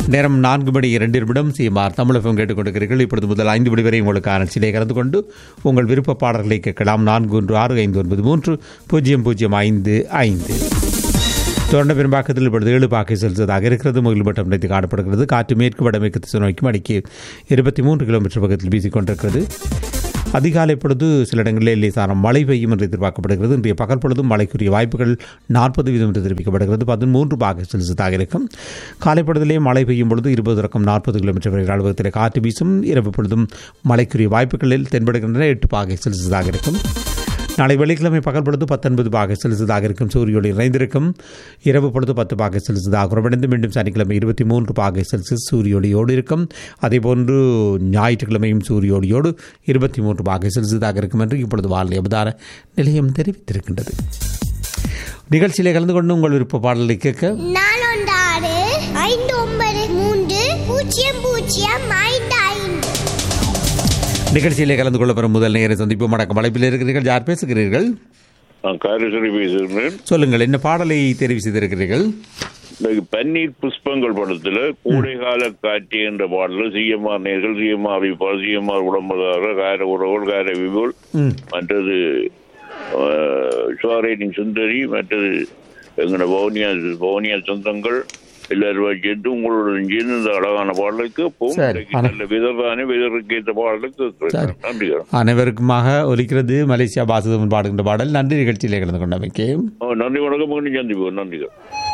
நேரம் நான்கு மணி இரண்டு நிமிடம் சிஎம்ஆர் தமிழகம் கேட்டுக்கொண்டிருக்கிறீர்கள் இப்பொழுது முதல் ஐந்து மணி வரை உங்களுக்கான சிலை கலந்து கொண்டு உங்கள் விருப்ப பாடல்களை கேட்கலாம் நான்கு ஒன்று ஆறு ஐந்து ஒன்பது மூன்று பூஜ்ஜியம் பூஜ்ஜியம் ஐந்து ஐந்து தொடர்ந்த பெரும்பாக்கத்தில் இப்பொழுது ஏழு பாக்கை செலுத்துவதாக இருக்கிறது முகில் மட்டம் நிலைத்து காணப்படுகிறது காற்று மேற்கு வடமேற்கு திசை நோக்கி மணிக்கு இருபத்தி மூன்று கிலோமீட்டர் பக்கத்தில் வீசிக்கொண்டிருக்கிறது அதிகாலை பொழுது சில இடங்களில் லேசான மழை பெய்யும் என்று எதிர்பார்க்கப்படுகிறது இன்றைய பகல் பொழுதும் மழைக்குரிய வாய்ப்புகள் நாற்பது வீதம் என்று தெரிவிக்கப்படுகிறது பதிமூன்று பாக செல்சியஸாக இருக்கும் காலை பொழுதிலே மழை பெய்யும் பொழுது இருபது ரக்கம் நாற்பது கிலோமீட்டர் வரை அளவகத்தில் காற்று வீசும் இரவு பொழுதும் மழைக்குரிய வாய்ப்புகளில் தென்படுகின்றன எட்டு பாகை செல்சியஸாக இருக்கும் நாளை வெள்ளிக்கிழமை பகல் பொழுது பத்தொன்பது பாக செலுத்ததாக இருக்கும் சூரிய ஒளி நிறைந்திருக்கும் இரவு பொழுது பத்து பாக செலுத்ததாக குறைவடைந்து மீண்டும் சனிக்கிழமை இருபத்தி மூன்று பாகை செல்சியஸ் சூரிய ஒளியோடு இருக்கும் அதேபோன்று ஞாயிற்றுக்கிழமையும் சூரிய ஒளியோடு இருபத்தி மூன்று பாகை செல்சியஸாக இருக்கும் என்று இப்பொழுது வானிலை அவதார நிலையம் தெரிவித்திருக்கின்றது நிகழ்ச்சியிலே கலந்து கொண்டு உங்கள் விருப்ப பாடலை கேட்க நாலொண்டாறு ஐந்து ஒன்பது மூன்று பூஜ்ஜியம் பூஜ்ஜியம் ஐந்து ஐந்து நிகழ்ச்சியிலே கலந்து கொள்ள பெறும் முதல் நேர சந்திப்பு மடக்கம் வளைப்பில் இருக்கிறீர்கள் யார் பேசுகிறீர்கள் நான் காரேஸ்வரி பேசுகிறேன் சொல்லுங்கள் என்ன பாடலை தெரிவு செய்திருக்கிறீர்கள் இந்த பன்னீர் புஷ்பங்கள் படத்துல கோடைகால காட்சி என்ற பாடல சிஎம்ஆர் நேர்கள் சிஎம்ஆர் விபால் சிஎம்ஆர் உடம்புதாரர் கார உறவுகள் கார விபுல் ம் மற்றது சுவாரேனின் சுந்தரி மற்றது எங்களோட பவுனியா பவுனியா சொந்தங்கள் எல்லாரும் சேர்ந்து உங்களுடன் சேர்ந்து இந்த அழகான பாடலுக்கு போகும் சரி. இன்னைக்கு நல்ல விதர்தானே விதருக்கு ஏற்ற பாடலுக்கு சரி. நன்றிகள் அனைவருக்குமாக ஒலிக்கிறது மலேசியா பாசுதமன் பாடுகின்ற பாடல் நன்றி நிகழ்ச்சியிலே கலந்து கொண்டமைக்கு ஓ, நன்றி வணக்கம் மீண்டும் சந்திப்போம் நன்றிகள்